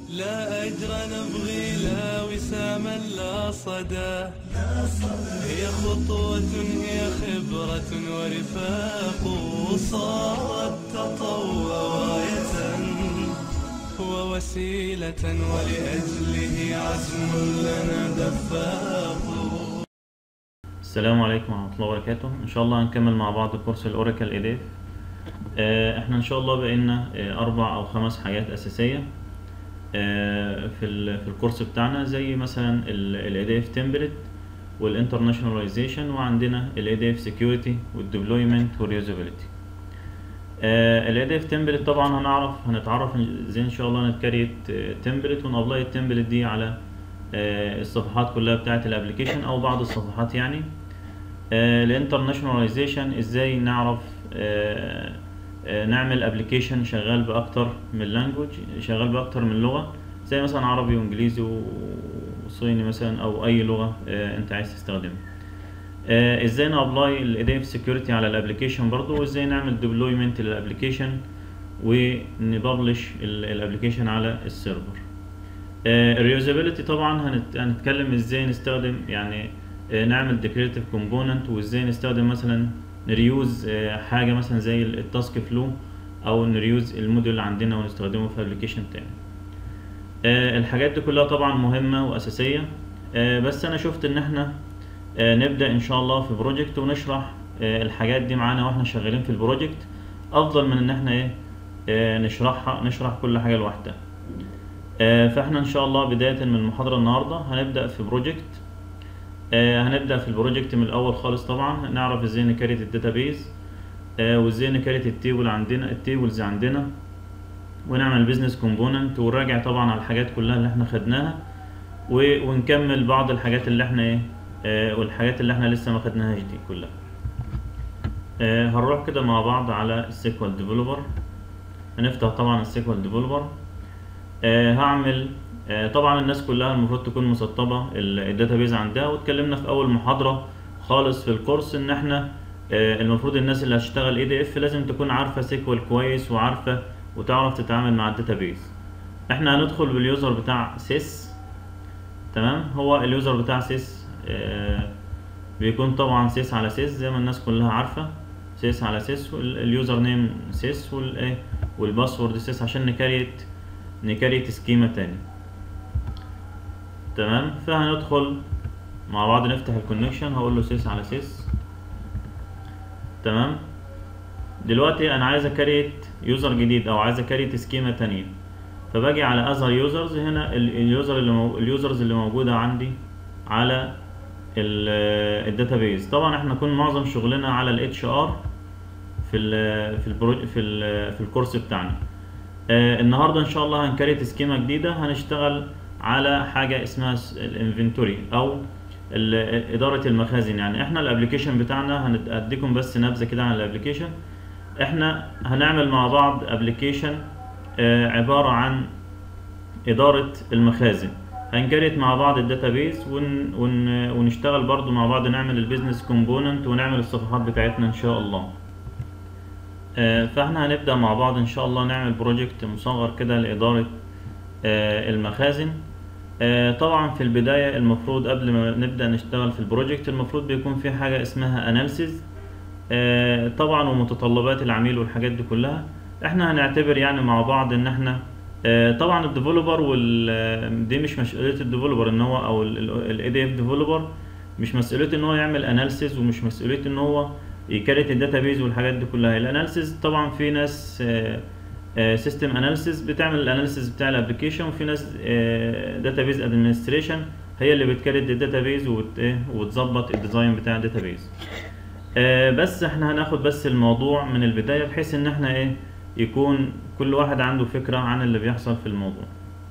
لا أجر نبغي لا وساما لا صدى هي خطوة هي خبرة ورفاق صارت تطوع راية ووسيلة ولأجله عزم لنا دفاق السلام عليكم ورحمة الله وبركاته إن شاء الله هنكمل مع بعض كورس الأوراكل إيديف إحنا إن شاء الله بقينا آه، أربع أو خمس حاجات أساسية آه، في ال- في الكورس بتاعنا زي مثلا الإيديف تمبلت والانترناشوناليزيشن وعندنا الإيديف سكيورتي والديبلويمنت والريوزابيلتي الايديف تمبلت طبعا هنعرف هنتعرف ازاي ان شاء الله نتكريت تمبلت ونابلاي التمبلت دي على آه، الصفحات كلها بتاعه الابلكيشن او بعض الصفحات يعني الانترناشوناليزيشن ازاي نعرف آه، آه، نعمل ابلكيشن شغال باكتر من لانجوج شغال باكتر من لغه زي مثلا عربي وانجليزي وصيني مثلا او اي لغه آه، انت عايز تستخدمها آه، ازاي نابلاي الايديف سكيورتي على الابلكيشن برضو وازاي نعمل ديبلويمنت للابلكيشن ونبلش الابلكيشن على السيرفر الريوزابيلتي طبعا هنت- هنتكلم ازاي نستخدم يعني آه، نعمل ديكريتيف كومبوننت وازاي نستخدم مثلا نريوز آه، حاجه مثلا زي التاسك فلو او نريوز الموديل اللي عندنا ونستخدمه في ابلكيشن تاني آه، الحاجات دي كلها طبعا مهمه واساسيه آه، بس انا شفت ان احنا آه، نبدا ان شاء الله في بروجكت ونشرح آه، الحاجات دي معانا واحنا شغالين في البروجكت افضل من ان احنا ايه آه، نشرحها نشرح كل حاجه لوحدها آه، فاحنا ان شاء الله بدايه من المحاضره النهارده هنبدا في بروجكت آه، هنبدا في البروجكت من الاول خالص طبعا نعرف ازاي نكريت الداتابيز آه، وازاي نكريت التيبل عندنا التيبلز عندنا ونعمل بيزنس كومبوننت ونراجع طبعا على الحاجات كلها اللي احنا خدناها و- ونكمل بعض الحاجات اللي احنا ايه آه، والحاجات اللي احنا لسه ما خدناهاش دي كلها آه، هنروح كده مع بعض على السيكوال ديفلوبر هنفتح طبعا السيكوال ديفلوبر آه، هعمل آه، طبعا الناس كلها المفروض تكون مسطبه الداتابيز عندها واتكلمنا في اول محاضره خالص في الكورس ان احنا آه، المفروض الناس اللي هتشتغل اي دي اف لازم تكون عارفه سيكوال كويس وعارفه وتعرف تتعامل مع الداتابيز احنا هندخل باليوزر بتاع سيس تمام هو اليوزر بتاع سيس آه، بيكون طبعا سيس على سيس زي ما الناس كلها عارفه سيس على سيس واليوزر نيم سيس والايه والباسورد سيس عشان نكريت نكريت سكيما تاني تمام فهندخل مع بعض نفتح الكونكشن هقول له سيس على سيس تمام دلوقتي انا عايز اكريت يوزر جديد او عايز اكريت سكيما تانية فباجي على اذر يوزرز هنا ال- اليوزر اللي مو... اليوزرز اللي موجوده عندي على الداتابيز طبعا احنا كنا معظم شغلنا على الاتش ار في ال في البرو في ال في الكورس بتاعنا آه النهارده ان شاء الله هنكريت سكيما جديده هنشتغل على حاجه اسمها الانفنتوري او ال- اداره المخازن يعني احنا الابلكيشن بتاعنا هنديكم بس نبذه كده عن الابلكيشن احنا هنعمل مع بعض ابلكيشن عباره عن اداره المخازن هنكريت مع بعض الداتابيز ون ون ونشتغل برضو مع بعض نعمل البيزنس كومبوننت ونعمل الصفحات بتاعتنا ان شاء الله آه، فاحنا هنبدأ مع بعض ان شاء الله نعمل بروجكت مصغر كده لإدارة آه، المخازن آه، طبعا في البداية المفروض قبل ما نبدأ نشتغل في البروجكت المفروض بيكون في حاجة اسمها اناليسيز طبعا ومتطلبات العميل والحاجات دي كلها احنا هنعتبر يعني مع بعض ان احنا آه، طبعا الديفلوبر وال دي مش مسؤولية الديفلوبر ان هو او الاي دي اف ديفلوبر مش مسؤوليته ان هو يعمل اناليسيز ومش مسؤوليته ان هو يكريت الداتابيز والحاجات دي كلها الاناليسيز طبعا في ناس سيستم اناليسيز بتعمل الاناليسيز بتاع الابلكيشن وفي ناس داتابيز ادمنستريشن هي اللي بتكريت الداتابيز وت- إيه، وتظبط الديزاين بتاع الداتابيز آه، بس احنا هناخد بس الموضوع من البداية بحيث ان احنا ايه يكون كل واحد عنده فكرة عن اللي بيحصل في الموضوع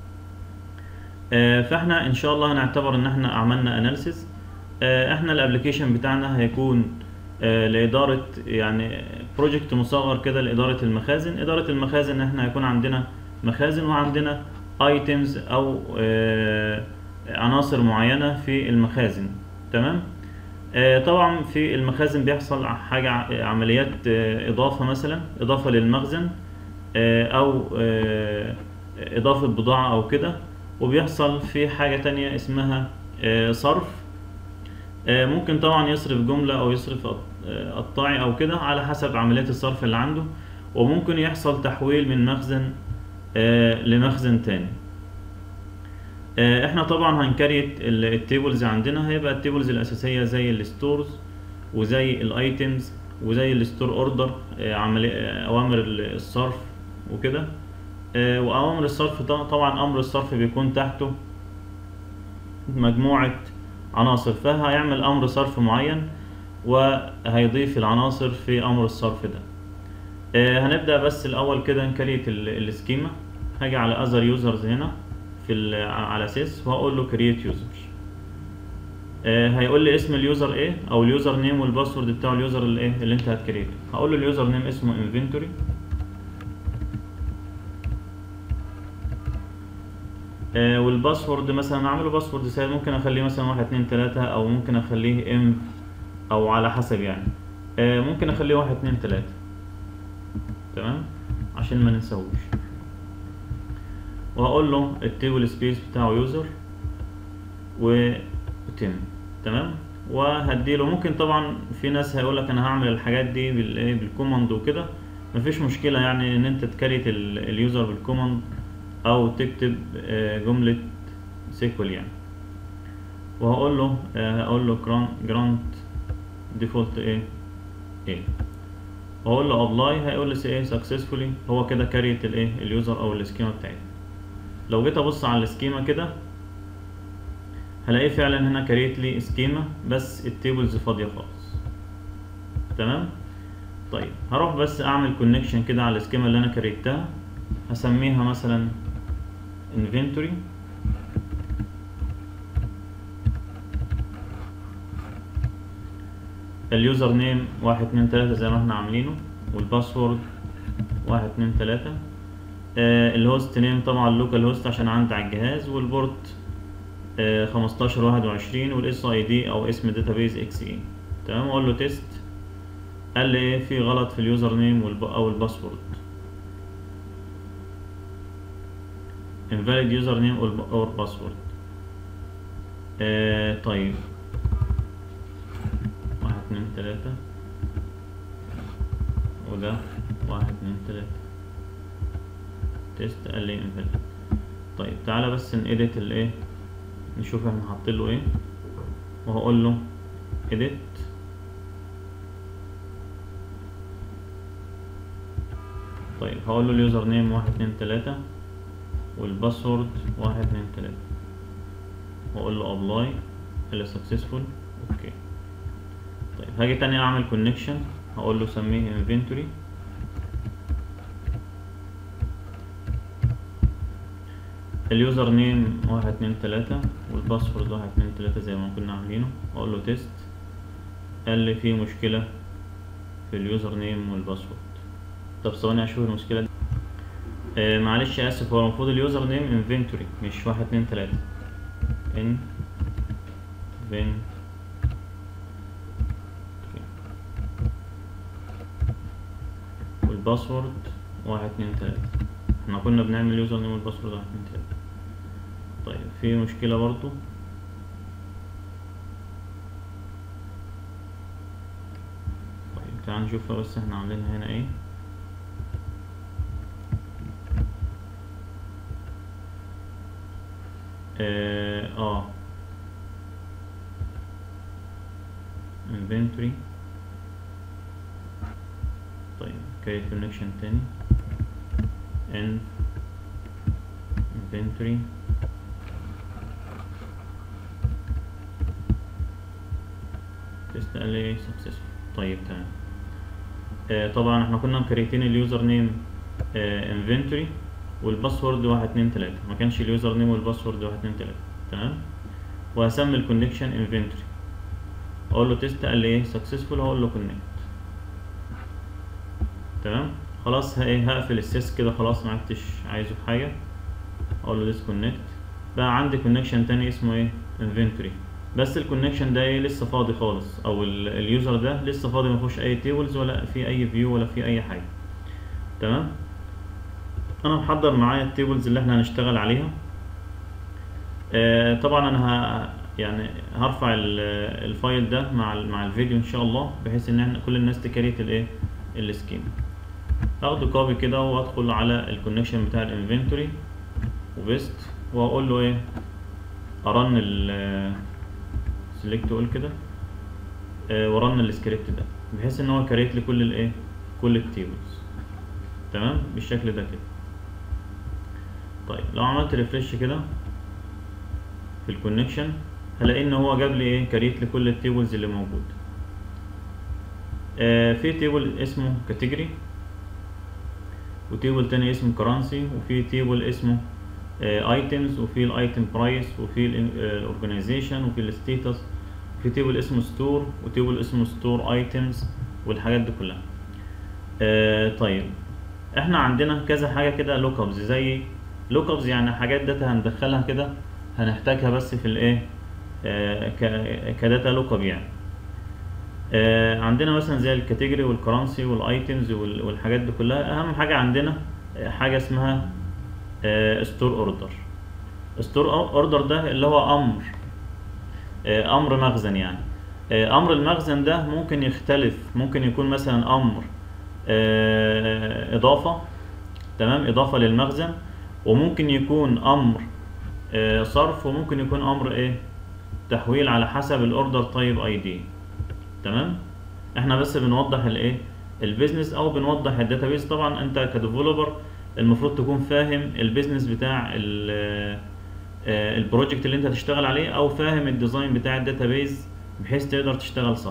آه، فاحنا ان شاء الله هنعتبر ان احنا عملنا اناليسيس احنا الابلكيشن بتاعنا هيكون آه، لإدارة يعني بروجكت مصغر كده لإدارة المخازن إدارة المخازن احنا هيكون عندنا مخازن وعندنا ايتمز او آه، عناصر معينة في المخازن تمام آه، طبعا في المخازن بيحصل حاجة ع- عمليات آه، إضافة مثلا إضافة للمخزن آه، أو آه، اضافة بضاعة او كده وبيحصل في حاجة تانية اسمها آه، صرف آه، ممكن طبعا يصرف جملة او يصرف قط- آه، قطاعي او كده على حسب عمليات الصرف اللي عنده وممكن يحصل تحويل من مخزن آه، لمخزن تاني آه، احنا طبعا هنكريت التيبلز عندنا هيبقى التيبلز الاساسيه زي الستورز وزي الايتمز وزي الستور اوردر اوامر الصرف وكده آه، واوامر الصرف ط- طبعا امر الصرف بيكون تحته مجموعه عناصر فهيعمل امر صرف معين وهيضيف العناصر في امر الصرف ده آه، هنبدا بس الاول كده نكريت ال- السكيما هاجي على اذر يوزرز هنا في ال- على سيس وهقول له كرييت يوزر هيقول لي اسم اليوزر ايه او اليوزر نيم والباسورد بتاع اليوزر اللي ايه اللي انت هتكريته هقول له اليوزر نيم اسمه انفنتوري آه والباسورد مثلا اعمله باسورد سهل ممكن اخليه مثلا واحد اتنين تلاتة او ممكن اخليه ام او على حسب يعني آه ممكن اخليه واحد اتنين تلاتة تمام عشان ما ننساهوش وهقول له التيبل سبيس بتاعه يوزر وتم تمام وهديله ممكن طبعا في ناس هيقول لك انا هعمل الحاجات دي بالايه بالكوماند وكده مفيش مشكله يعني ان انت تكريت ال- اليوزر بالكوماند او تكتب آه، جمله سيكوال يعني وهقول له آه، هقول له جرانت ديفولت ايه ايه وهقول له ابلاي هيقول لي ايه سكسسفولي هو كده كريت الايه اليوزر او السكيما بتاعتي لو جيت ابص على السكيما كده هلاقيه فعلا هنا كريت لي سكيما بس التيبلز فاضيه خالص تمام طيب هروح بس اعمل كونكشن كده على السكيما اللي انا كريتها هسميها مثلا inventory اليوزر نيم واحد اتنين تلاتة زي ما احنا عاملينه والباسورد واحد اتنين تلاتة آه الهوست نيم طبعا اللوكال هوست عشان عندي على الجهاز والبورت خمستاشر واحد وعشرين والاس اي دي او اسم داتابيز اكس اي تمام اقول له تيست قال لي ايه في غلط في اليوزر نيم والب... او الباسورد invalid user name or or password آه طيب واحد اتنين تلاتة وده واحد اتنين تلاتة تيست قال لي invalid طيب تعالى بس نedit الايه نشوف احنا حاطين له ايه وهقول له edit طيب هقول له اليوزر نيم واحد اتنين تلاتة والباسورد واحد اتنين تلاتة واقول له ابلاي اللي سكسسفول اوكي طيب هاجي تاني اعمل كونكشن هقول له سميه انفنتوري اليوزر نيم واحد اتنين تلاتة والباسورد واحد اتنين تلاتة زي ما كنا عاملينه اقول له تيست قال لي في مشكلة في اليوزر نيم والباسورد طب ثواني اشوف المشكلة دي آه معلش اسف هو المفروض اليوزر نيم انفنتوري مش واحد اتنين تلاتة ان فين والباسورد واحد اتنين تلاتة احنا كنا بنعمل يوزر نيم والباسورد واحد اتنين تلاتة طيب في مشكلة برضو طيب تعال نشوفها بس احنا عاملينها هنا ايه اه آه. inventory طيب create connection تاني and inventory test قال لي successful طيب تمام آه طبعا احنا كنا مكريتين اليوزر نيم آه inventory والباسورد واحد اتنين تلاتة ما كانش اليوزر نيم والباسورد واحد اتنين تلاتة تمام وهسمي الكونكشن انفنتوري اقول له تيست قال لي ايه سكسسفول هقول له كونكت تمام خلاص ايه هقفل السيس كده خلاص ما عدتش عايزه في حاجه اقول له ديسكونكت بقى عندي كونكشن تاني اسمه ايه انفنتوري بس الكونكشن ده ايه لسه فاضي خالص او ال- اليوزر ده لسه فاضي ما فيهوش اي تيبلز ولا في اي فيو ولا في اي حاجه تمام انا محضر معايا التيبلز اللي احنا هنشتغل عليها آه، طبعا انا ه... يعني هرفع ال- الفايل ده مع ال- مع الفيديو ان شاء الله بحيث ان احنا كل الناس تكريت الايه السكيم اخده كوبي كده وادخل على الكونكشن بتاع الانفنتوري وبيست واقول له ايه ارن ال سيلكت اقول كده آه، ورن السكريبت ده بحيث ان هو كريت لي كل الايه كل التيبلز تمام بالشكل ده كده طيب لو عملت ريفرش كده في الكونكشن هلاقي ان هو جاب لي ايه كريت لكل التيبلز اللي موجود آه في تيبل اسمه كاتيجوري وتيبل تاني اسمه كرنسي وفي تيبل اسمه ايتمز وفي الايتم برايس وفي الاورجانيزيشن وفي الستيتس في تيبل اسمه ستور وتيبل اسمه ستور ايتمز والحاجات دي كلها آه طيب احنا عندنا كذا حاجه كده لوك ابز زي لوك ابز يعني حاجات داتا هندخلها كده هنحتاجها بس في الايه آه ك- كداتا لوك اب يعني آه عندنا مثلا زي الكاتيجوري والكرنسي والايتمز وال- والحاجات دي كلها اهم حاجه عندنا حاجه اسمها ستور اوردر ستور اوردر ده اللي هو امر آه، امر مخزن يعني آه، امر المخزن ده ممكن يختلف ممكن يكون مثلا امر آه، اضافه تمام اضافه للمخزن وممكن يكون امر آه، صرف وممكن يكون امر ايه تحويل على حسب الاوردر تايب اي دي تمام احنا بس بنوضح الايه البيزنس او بنوضح الداتابيز طبعا انت كديفلوبر المفروض تكون فاهم البيزنس بتاع ال- آه، البروجكت اللي انت هتشتغل عليه او فاهم الديزاين بتاع الداتابيز بحيث تقدر تشتغل صح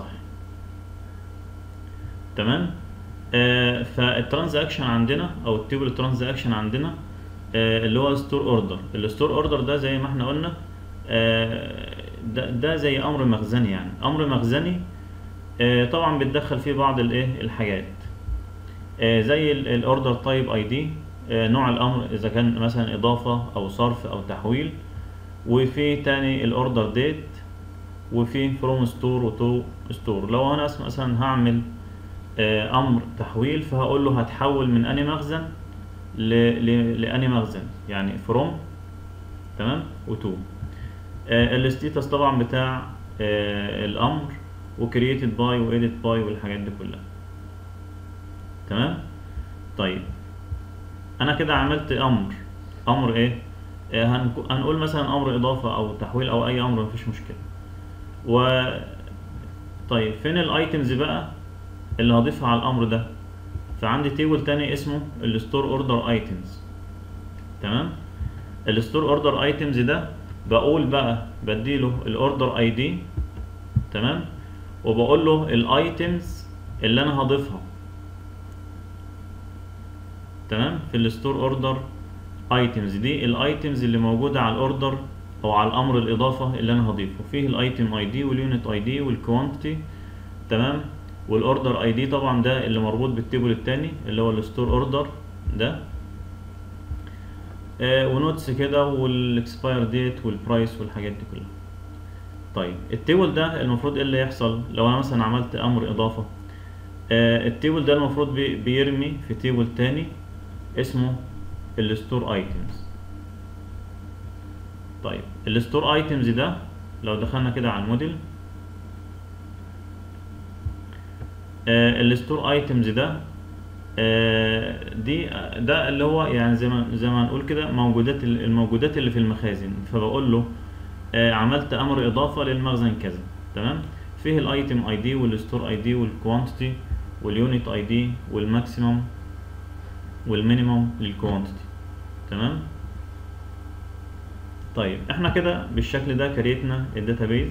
تمام آه فالترانزاكشن عندنا او التيبل الترانزاكشن عندنا آه اللي هو ستور اوردر الستور اوردر ده زي ما احنا قلنا آه ده, ده زي امر مخزني يعني امر مخزني آه طبعا بتدخل فيه بعض الايه الحاجات آه زي الاوردر تايب اي دي نوع الامر اذا كان مثلا اضافه او صرف او تحويل وفي تاني الاوردر ديت وفي فروم ستور وتو ستور لو انا اسم- مثلا هعمل آه، امر تحويل فهقول له هتحول من اني مخزن ل... ل... لاني مخزن يعني فروم تمام وتو الستيتس طبعا بتاع آه، الامر وكرييتد باي واديت باي والحاجات دي كلها تمام طيب انا كده عملت امر امر ايه آه، هنك- هنقول مثلا امر اضافه او تحويل او اي امر مفيش مشكله و طيب فين الايتمز بقى اللي هضيفها على الامر ده فعندي تيبل تاني اسمه الستور اوردر ايتمز تمام الستور اوردر ايتمز ده بقول بقى بديله الاوردر اي دي تمام وبقول له الايتمز اللي انا هضيفها تمام في الستور اوردر ايتمز دي الايتمز اللي موجوده على الاوردر او على الامر الاضافه اللي انا هضيفه فيه الايتم اي دي واليونت اي دي والكوانتيتي تمام والاوردر اي دي طبعا ده اللي مربوط بالتيبل التاني اللي هو الستور اوردر ده آه ونوتس كده والاكسباير ديت والبرايس والحاجات دي كلها طيب التيبل ده المفروض ايه اللي يحصل لو انا مثلا عملت امر اضافه آه التيبل ده المفروض بي بيرمي في تيبل تاني اسمه الستور ايتمز طيب الستور ايتمز ده لو دخلنا كده على الموديل آه الستور ايتمز ده آه دي ده اللي هو يعني زي ما زي ما نقول كده موجودات ال- الموجودات اللي في المخازن فبقول له آه عملت امر اضافه للمخزن كذا تمام فيه الايتم اي دي والستور اي دي والكوانتيتي واليونت اي دي والماكسيمم والمينيمم للكوانتيتي تمام طيب احنا كده بالشكل ده كريتنا الداتابيز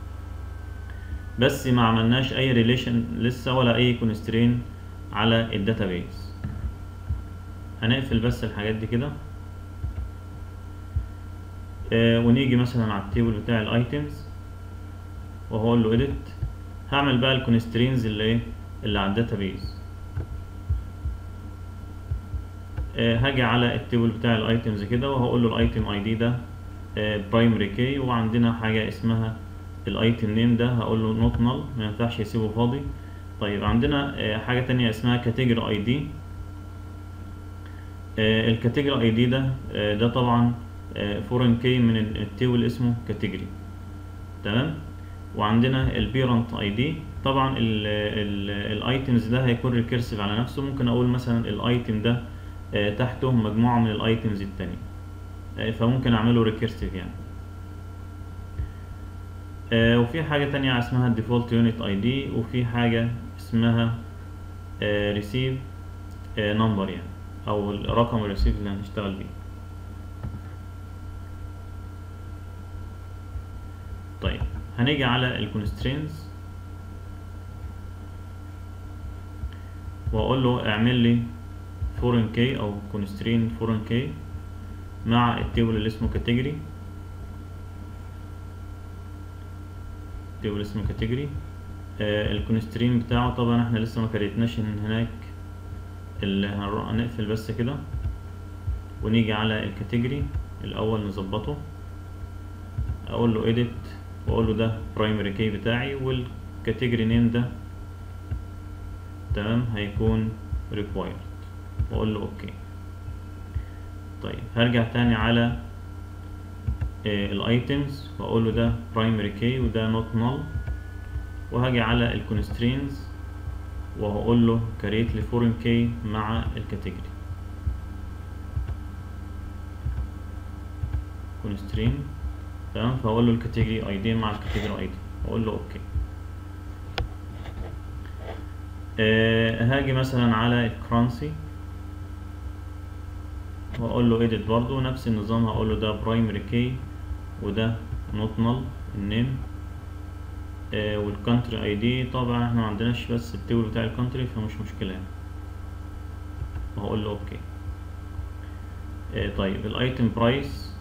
بس ما عملناش اي ريليشن لسه ولا اي كونسترين على الداتابيز هنقفل بس الحاجات دي كده آه ونيجي مثلا على التيبل بتاع الايتمز وهقول له edit هعمل بقى الكونسترينز اللي ايه اللي على الداتابيز آه هاجي على التيبل بتاع الايتمز كده وهقول له الايتم اي دي ده برايمري كي وعندنا حاجه اسمها الايتم نيم ده هقول له نوت نل ما ينفعش يسيبه فاضي طيب عندنا آه، حاجه تانية اسمها كاتيجوري اي دي الكاتيجوري اي دي ده آه، ده طبعا فورين كي من ال- التيبل اسمه كاتيجوري تمام وعندنا البيرنت اي دي طبعا الايتمز ده هيكون ريكيرسيف على نفسه ممكن اقول مثلا الايتم ده آه، تحته مجموعة من الايتمز التانية آه، فممكن اعمله ريكيرسيف يعني آه، وفي حاجة تانية اسمها الديفولت يونت اي دي وفي حاجة اسمها ريسيف نمبر يعني او الرقم الريسيف اللي هنشتغل بيه طيب هنيجي على الكونسترينز واقول له اعمل لي فورن كي او كونسترين فورن كي مع التيبل اللي اسمه كاتيجوري تيبل اسمه كاتيجوري آه الكونسترين بتاعه طبعا احنا لسه ما كريتناش ان هناك اللي هنروح هنقفل بس كده ونيجي على الكاتيجوري الاول نظبطه اقول له edit واقول له ده primary key بتاعي والكاتيجوري نيم ده تمام هيكون required واقول له اوكي طيب هرجع تاني على الايتمز واقول له ده primary key وده not null وهاجي على الكونسترينز وهقول له create لي foreign key مع الكاتيجوري constrain تمام فاقول له الكاتيجوري اي دي مع الكاتيجوري اي دي واقول له اوكي آه هاجي مثلا على الكرانسي واقول له edit برضو نفس النظام هقول له ده primary key وده not null النيم آه والكونتري اي دي طبعا احنا ما عندناش بس التيبل بتاع الكونتري فمش مشكله يعني وهقول له اوكي آه طيب الايتم برايس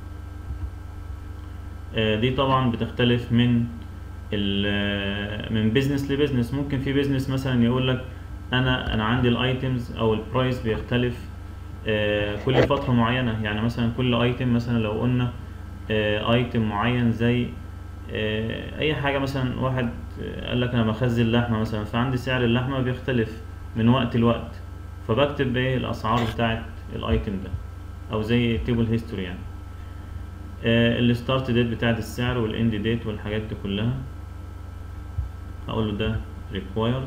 آه دي طبعا بتختلف من ال من بيزنس لبيزنس ممكن في بيزنس مثلا يقول لك انا انا عندي الايتمز او البرايس بيختلف آه كل فتره معينه يعني مثلا كل ايتم مثلا لو قلنا ايتم معين زي آه اي حاجه مثلا واحد قال لك انا بخزن لحمه مثلا فعندي سعر اللحمه بيختلف من وقت لوقت فبكتب ايه الاسعار بتاعه الايتم ده او زي تيبل هيستوري يعني آه الستارت ديت بتاعه السعر والاند ديت والحاجات دي كلها هقول له ده required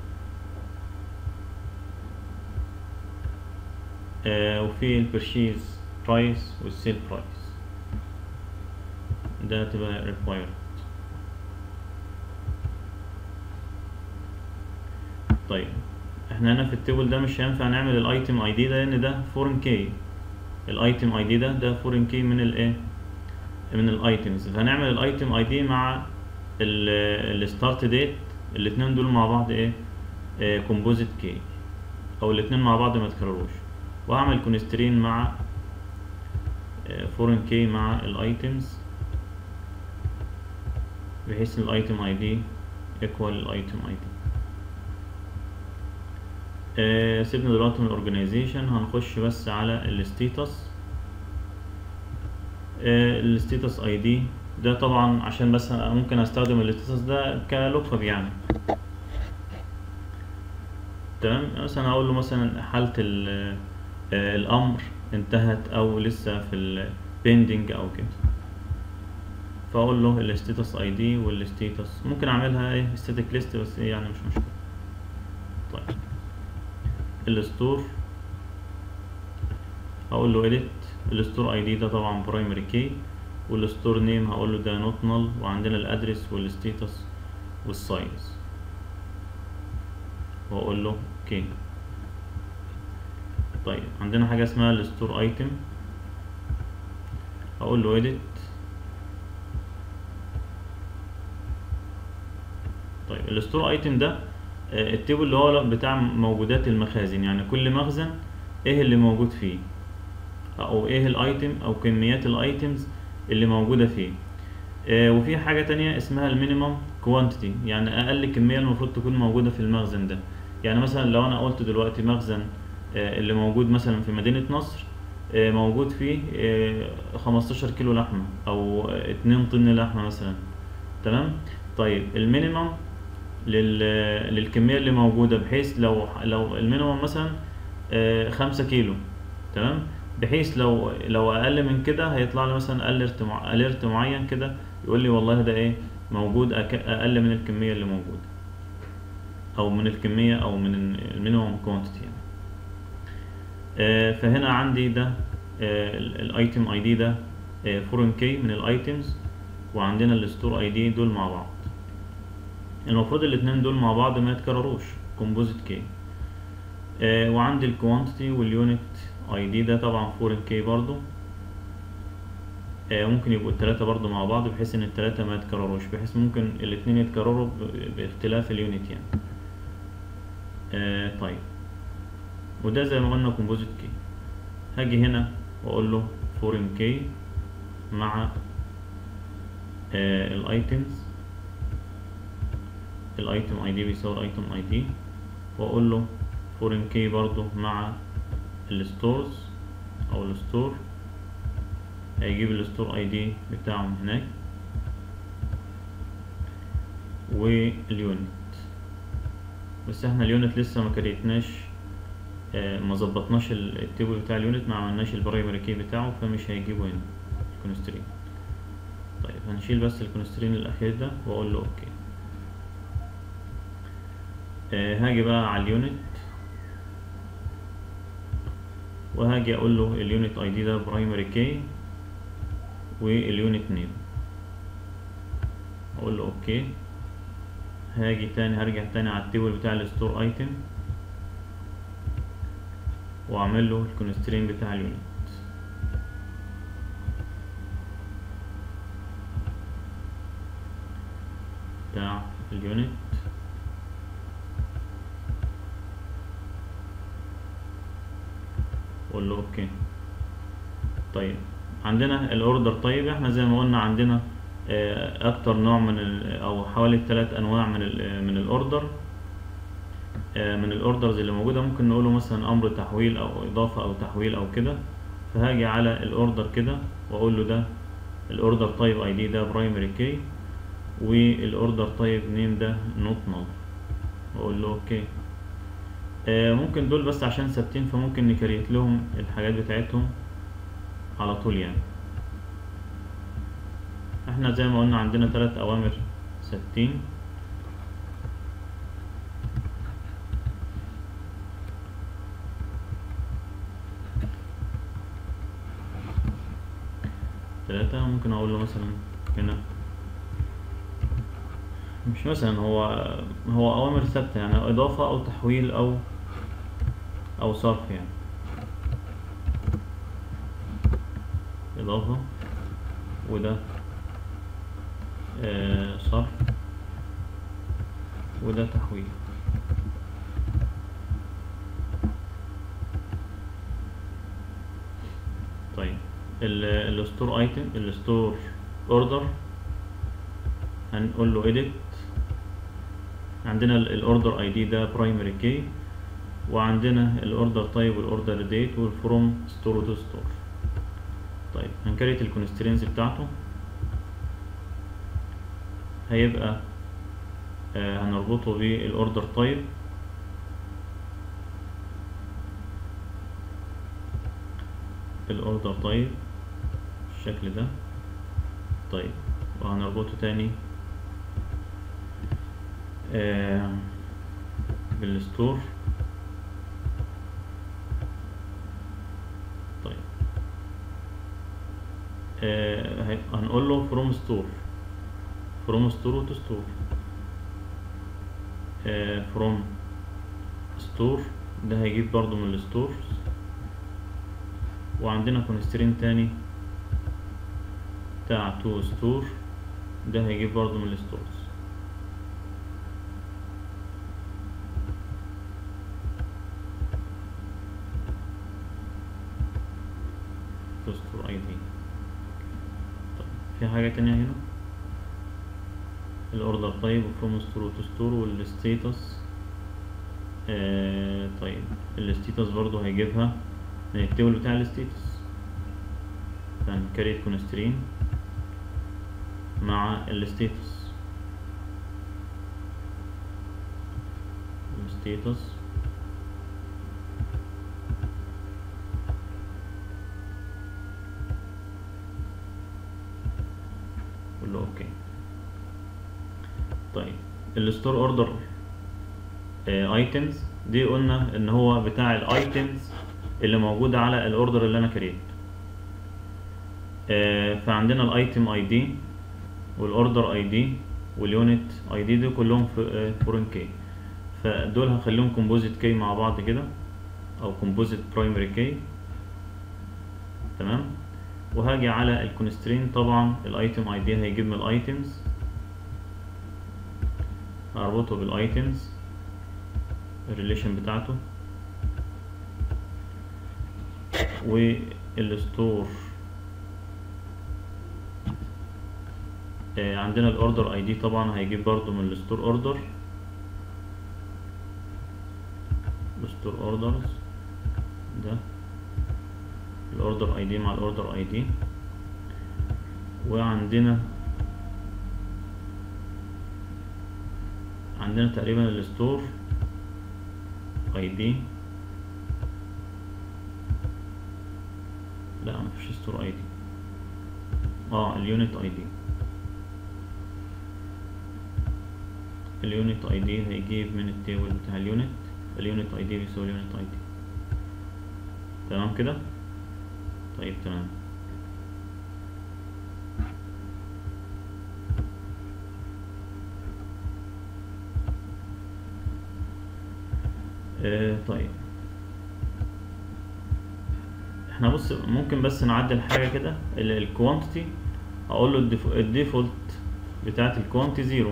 آه وفي البرشيز برايس والسيل برايس ده تبقى required طيب احنا هنا في التيبل ده مش هينفع نعمل الايتم اي دي ده لان ده فورن كي الايتم اي دي ده ده فورن كي من الايه من الايتمز فهنعمل الايتم اي دي مع الستارت ديت الاتنين دول مع بعض ايه كومبوزيت كي او الاتنين مع بعض ما يتكرروش واعمل كونسترين مع فورن كي مع الايتمز بحيث الايتم اي دي ايكوال الايتم اي دي آه سيبنا دلوقتي من الاورجنايزيشن هنخش بس على الستيتس آه الستيتس اي دي ده طبعا عشان بس ممكن استخدم الستيتس ده كلوك اب يعني تمام مثلا اقول له مثلا حالة آه الامر انتهت او لسه في البيندنج او كده فاقول له الستيتس اي دي والستيتس ممكن اعملها ايه ستاتيك ليست بس ايه يعني مش مشكله طيب الستور هقول له edit الستور اي دي ده طبعا برايمري كي والستور نيم هقول له ده نوت نل وعندنا الادرس والستيتس والسايز واقول له اوكي طيب عندنا حاجه اسمها الستور ايتم هقول له edit طيب الستور ايتم ده التيبل اللي هو بتاع موجودات المخازن يعني كل مخزن ايه اللي موجود فيه او ايه الايتم او كميات الايتمز اللي موجودة فيه آه وفي حاجة تانية اسمها المينيمم كوانتيتي يعني اقل كمية المفروض تكون موجودة في المخزن ده يعني مثلا لو انا قلت دلوقتي مخزن آه اللي موجود مثلا في مدينة نصر آه موجود فيه خمستاشر كيلو لحمة او اتنين طن لحمة مثلا تمام طيب المينيمم لل... للكمية اللي موجودة بحيث لو لو المينيمم مثلا خمسة كيلو تمام بحيث لو لو اقل من كده هيطلع لي مثلا اليرت مع... اليرت معين كده يقول لي والله ده ايه موجود أك... اقل من الكميه اللي موجوده او من الكميه او من المينيمم كوانتيتي يعني. آه فهنا عندي ده الايتم اي دي ده فورين كي من الايتمز وعندنا الستور اي دي دول مع بعض المفروض الاتنين دول مع بعض ما يتكرروش كومبوزيت كي آه وعندي الكوانتيتي واليونت اي دي ده طبعا فورين كي برضو آه ممكن يبقوا التلاتة برضو مع بعض بحيث ان التلاتة ما يتكرروش بحيث ممكن الاتنين يتكرروا ب- باختلاف اليونت يعني آه طيب وده زي ما قلنا كومبوزيت كي هاجي هنا واقول له فورين كي مع الايتمز الايتم اي دي بيساوي الايتم اي دي واقول له فورين كي برضو مع الستورز او الستور هيجيب الستور اي دي بتاعهم هناك واليونت بس احنا اليونت لسه ما كريتناش آه، ما ظبطناش ال- التيبل بتاع اليونت ما عملناش البرايمري كي بتاعه فمش هيجيبه هنا الكونسترين طيب هنشيل بس الكونسترين الاخير ده واقول له اوكي آه هاجي بقى على اليونت وهاجي اقول له اليونت اي دي ده برايمري كي واليونت نيم اقول له اوكي هاجي تاني هرجع تاني على التيبل بتاع الستور ايتم واعمل له الكونسترين بتاع اليونت بتاع اليونت اقول له اوكي طيب عندنا الاوردر طيب احنا زي ما قلنا عندنا آه، اكتر نوع من ال او حوالي ثلاث انواع من ال من الاوردر آه، من الاوردرز اللي موجوده ممكن نقوله مثلا امر تحويل او اضافه او تحويل او كده فهاجي على الاوردر كده واقول له ده الاوردر طيب اي دي ده برايمري كي والاوردر طيب نيم ده نوت نل واقول له اوكي آه، ممكن دول بس عشان ثابتين فممكن نكريت لهم الحاجات بتاعتهم على طول يعني احنا زي ما قلنا عندنا ثلاث اوامر ثابتين ثلاثة ممكن اقول له مثلا هنا مش مثلا هو هو اوامر ثابتة يعني اضافة او تحويل او او صرف يعني اضافة وده آه صرف وده تحويل طيب الستور ايتم الستور اوردر هنقول له edit عندنا الاوردر اي دي ده برايمري كي وعندنا الاوردر طيب والاوردر ديت والفروم ستور تو ستور طيب هنكريت الكونسترينز بتاعته هيبقى آه هنربطه بالاوردر طيب الاوردر طيب بالشكل ده طيب وهنربطه تاني آه بالستور طيب آه هي- هنقول له from store from store to store آه from store ده هيجيب برضو من الستورز وعندنا كونسترين تاني بتاع to store ده هيجيب برضو من الستورز to store ID طيب في حاجة تانية هنا الاوردر طيب وفروم ستور تو ستور والستيتس آه طيب الستيتس برضو هيجيبها من التيبل بتاع الستيتس فهنكريت كونسترين مع الستيتس الستيتس اقول له اوكي طيب الستور اوردر ايتمز دي قلنا ان هو بتاع الايتمز اللي موجودة على الاوردر اللي انا كريت فعندنا الايتم اي دي والاوردر اي دي واليونت اي دي دول كلهم في فورين كي فدول هخليهم كومبوزيت كي مع بعض كده او كومبوزيت برايمري كي تمام وهاجي على الكونسترين طبعا الايتم اي دي هيجيب من الايتمز هربطه بالايتمز الريليشن بتاعته والستور عندنا الاوردر اي دي طبعا هيجيب برضو من الستور اوردر الستور اوردرز ده الاوردر اي دي مع الاوردر اي دي وعندنا عندنا تقريبا الستور اي دي لا مفيش ستور اي دي اه اليونت اي دي اليونت اي دي هيجيب من التيبل بتاع اليونت اليونت اي دي بيساوي اليونت اي دي تمام كده طيب تمام آه طيب احنا بص ممكن بس نعدل حاجة كده الكوانتيتي اقول له الديفولت بتاعت الكوانتي زيرو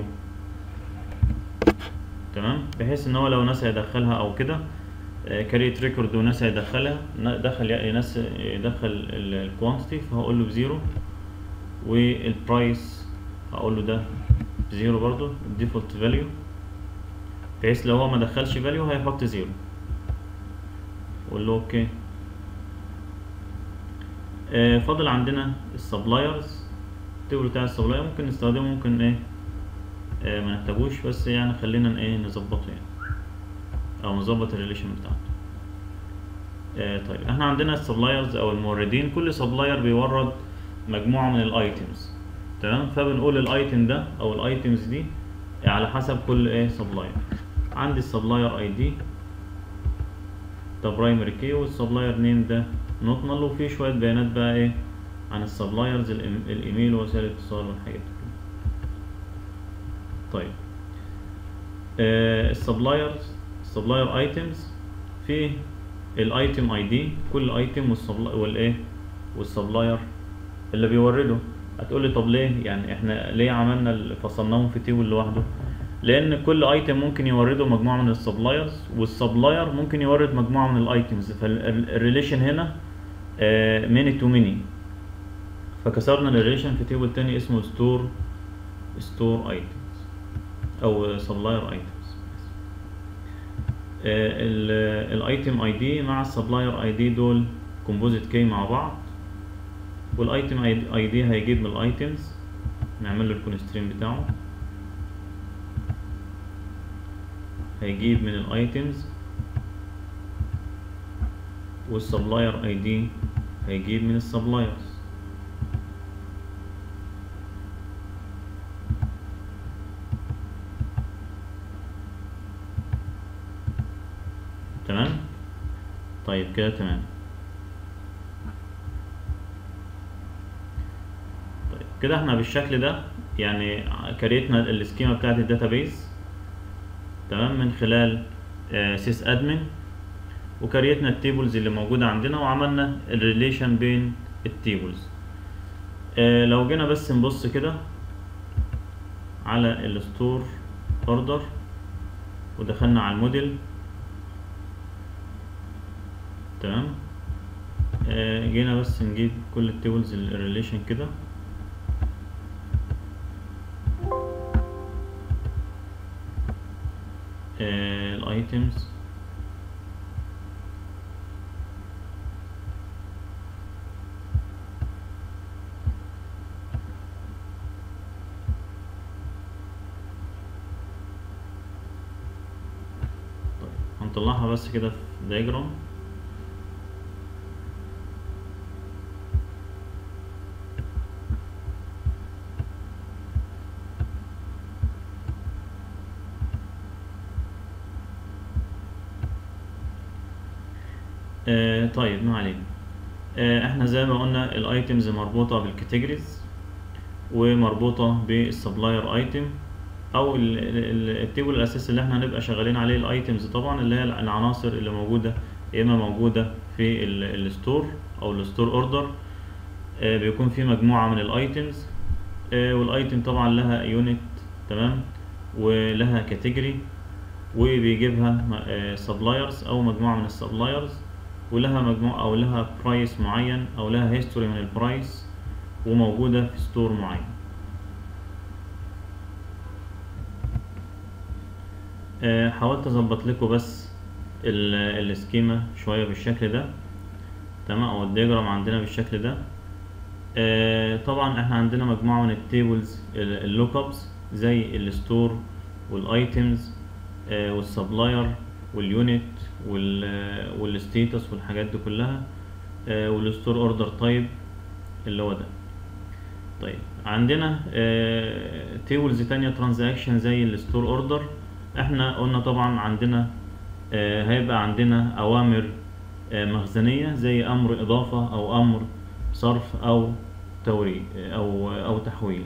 تمام بحيث ان هو لو ناس هيدخلها او كده كريت ريكورد وناس هيدخلها دخل ناس يدخل الكوانتيتي فهقول له بزيرو والبرايس هقول له ده بزيرو برضو الديفولت فاليو بحيث لو هو ما دخلش فاليو هيحط زيرو اقول له اوكي آه فاضل عندنا السبلايرز التيبل بتاع السبلاير ممكن نستخدمه ممكن ايه آه ما نحتاجوش بس يعني خلينا ايه نظبطه يعني او نظبط الريليشن بتاعته آه طيب احنا عندنا السبلايرز او الموردين كل سبلاير بيورد مجموعه من الايتمز تمام فبنقول الايتم ده او الايتمز دي على حسب كل ايه سبلاير عندي السبلاير اي دي ده برايمري كي والسبلاير نيم ده نوت نل وفي شويه بيانات بقى ايه عن السبلايرز الايميل ووسائل الاتصال والحاجات دي طيب آه السبلايرز السبلاير ايتمز في الايتم اي دي كل ايتم والسبلاير والايه والسبلاير اللي بيورده هتقول لي طب ليه يعني احنا ليه عملنا فصلناهم في تيبل لوحده لان كل ايتم ممكن يورده مجموعه من السبلايرز والسبلاير ممكن يورد مجموعه من الايتمز فالريليشن هنا ميني تو ميني فكسرنا الريليشن في تيبل تاني اسمه ستور ستور ايتمز او سبلاير ايتمز الايتم اي دي مع السبلاير اي دي دول كومبوزيت كي مع بعض والايتم اي دي هيجيب من الايتمز نعمل له الكونسترين بتاعه هيجيب من الايتمز والسبلاير اي دي هيجيب من السبلايرز تمام طيب كده تمام طيب كده احنا بالشكل ده يعني كريتنا السكيما بتاعت الداتابيز تمام من خلال سيس ادمن وكريتنا التيبلز اللي موجودة عندنا وعملنا الريليشن بين التيبلز اه لو جينا بس نبص كده على الستور اوردر ودخلنا على الموديل تمام اه جينا بس نجيب كل التيبلز الريليشن كده الايتمز طيب هنطلعها بس كده في دايجرام آه طيب ما علينا آه احنا زي ما قلنا الايتمز مربوطة بالكاتيجوريز ومربوطة بالسبلاير ايتم او ال- ال- التيبل الاساسي اللي احنا هنبقى شغالين عليه الايتمز طبعا اللي هي العناصر اللي موجودة يا اما موجودة في ال- الستور او الستور اوردر آه بيكون في مجموعة من الايتمز آه والايتم طبعا لها يونت تمام ولها كاتيجوري وبيجيبها سبلايرز او مجموعة من السبلايرز ولها مجموعة او لها برايس معين او لها هيستوري من البرايس وموجودة في ستور معين آه، حاولت اظبط لكم بس ال- السكيما شوية بالشكل ده تمام او الدياجرام عندنا بالشكل ده آه، طبعا احنا عندنا مجموعة من التيبلز اللوك ابس زي الستور والايتمز والسبلاير واليونت والستيتس والحاجات دي كلها والستور اوردر تايب اللي هو ده طيب عندنا تيبلز تانية ترانزاكشن زي الستور اوردر احنا قلنا طبعا عندنا آه، هيبقى عندنا اوامر آه، مخزنية زي امر اضافة او امر صرف او توريد او او تحويل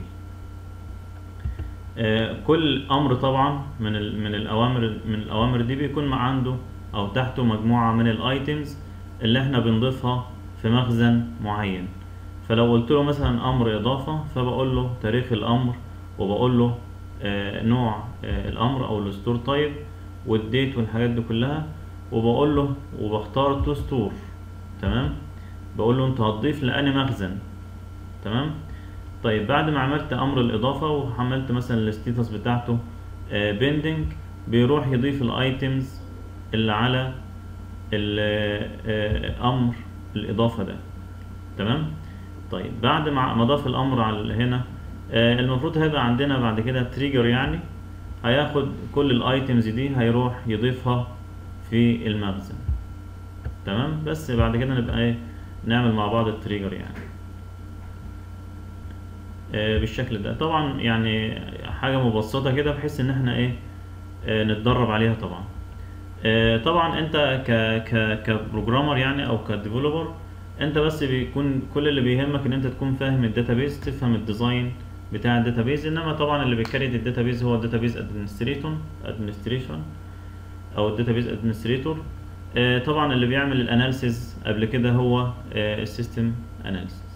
آه، كل امر طبعا من ال- من الاوامر من الاوامر دي بيكون مع عنده او تحته مجموعه من الايتمز اللي احنا بنضيفها في مخزن معين فلو قلت له مثلا امر اضافه فبقول له تاريخ الامر وبقول له آه، نوع آه، الامر او الستور تايب والديت والحاجات دي كلها وبقول له وبختار تو ستور تمام بقول له انت هتضيف لاني مخزن تمام طيب بعد ما عملت امر الاضافه وحملت مثلا الستيتس بتاعته بيندنج بيروح يضيف الايتمز اللي على ال- آه، امر الاضافه ده تمام طيب بعد ما ما ضاف الامر على هنا آه، المفروض هيبقى عندنا بعد كده تريجر يعني هياخد كل الايتمز دي هيروح يضيفها في المخزن تمام بس بعد كده نبقى ايه نعمل مع بعض التريجر يعني آه، بالشكل ده طبعا يعني حاجة مبسطة كده بحيث ان احنا ايه آه، نتدرب عليها طبعا آه، طبعا انت ك ك كبروجرامر يعني او كديفلوبر انت بس بيكون كل اللي بيهمك ان انت تكون فاهم الداتابيز تفهم الديزاين بتاع الداتابيز انما طبعا اللي بيكريت الداتابيز هو الداتابيز ادمنستريتور ادمنستريشن او الداتابيز ادمنستريتور طبعا اللي بيعمل الاناليسيز قبل كده هو السيستم اناليسيز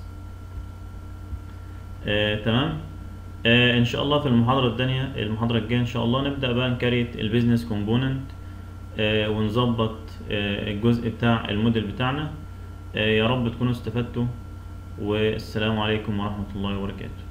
آه، تمام آه، ان شاء الله في المحاضره الثانيه المحاضره الجايه ان شاء الله نبدا بقى نكريت البيزنس كومبوننت ونظبط آه، الجزء بتاع الموديل بتاعنا آه، يا رب تكونوا استفدتوا والسلام عليكم ورحمه الله وبركاته